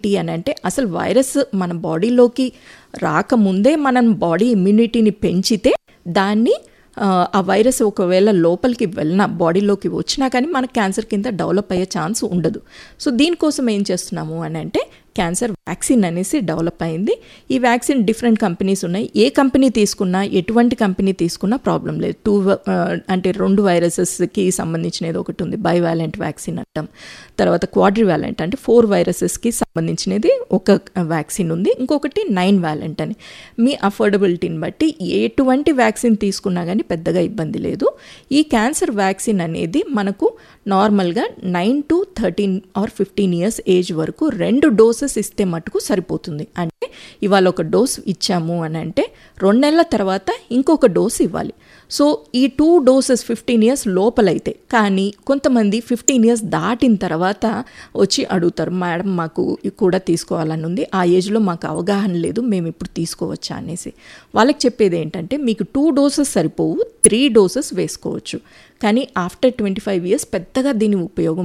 ఏంటి అని అంటే అసలు వైరస్ మన బాడీలోకి రాకముందే మనం బాడీ ఇమ్యూనిటీని పెంచితే దాన్ని ఆ, ఆ వైరస్ ఒకవేళ లోపలికి వెళ్ళినా బాడీలోకి వచ్చినా కానీ మనకు క్యాన్సర్ కింద డెవలప్ అయ్యే ఛాన్స్ ఉండదు సో దీనికోసం ఏం చేస్తున్నాము అని అంటే క్యాన్సర్ వ్యాక్సిన్ అనేసి డెవలప్ అయింది ఈ వ్యాక్సిన్ డిఫరెంట్ కంపెనీస్ ఉన్నాయి ఏ కంపెనీ తీసుకున్నా ఎటువంటి కంపెనీ తీసుకున్నా ప్రాబ్లం లేదు టూ అంటే రెండు వైరసెస్కి సంబంధించినది ఒకటి ఉంది బైవాలెంట్ వ్యాక్సిన్ అంటాం తర్వాత క్వాడ్రివాలెంట్ అంటే ఫోర్ వైరసెస్కి సంబంధించినది ఒక వ్యాక్సిన్ ఉంది ఇంకొకటి నైన్ వ్యాలెంట్ అని మీ అఫోర్డబిలిటీని బట్టి ఎటువంటి వ్యాక్సిన్ తీసుకున్నా కానీ పెద్దగా ఇబ్బంది లేదు ఈ క్యాన్సర్ వ్యాక్సిన్ అనేది మనకు నార్మల్గా nine to thirteen or fifteen years age వరకు రెండు డోసెస్ ఇస్తే మటుకు సరిపోతుంది అంటే ఇవాళ ఒక డోస్ ఇచ్చాము అని అంటే రెండు నెలల తర్వాత ఇంకొక డోస్ ఇవ్వాలి సో ఈ టూ డోసెస్ ఫిఫ్టీన్ ఇయర్స్ లోపలైతే కానీ కొంతమంది ఫిఫ్టీన్ ఇయర్స్ దాటిన తర్వాత వచ్చి అడుగుతారు మేడం మాకు ఇది కూడా తీసుకోవాలని ఉంది ఆ ఏజ్లో మాకు అవగాహన లేదు మేము ఇప్పుడు తీసుకోవచ్చా అనేసి వాళ్ళకి చెప్పేది ఏంటంటే మీకు టూ డోసెస్ సరిపోవు త్రీ డోసెస్ వేసుకోవచ్చు కానీ ఆఫ్టర్ ట్వంటీ ఫైవ్ ఇయర్స్ పెద్దగా దీని ఉపయోగం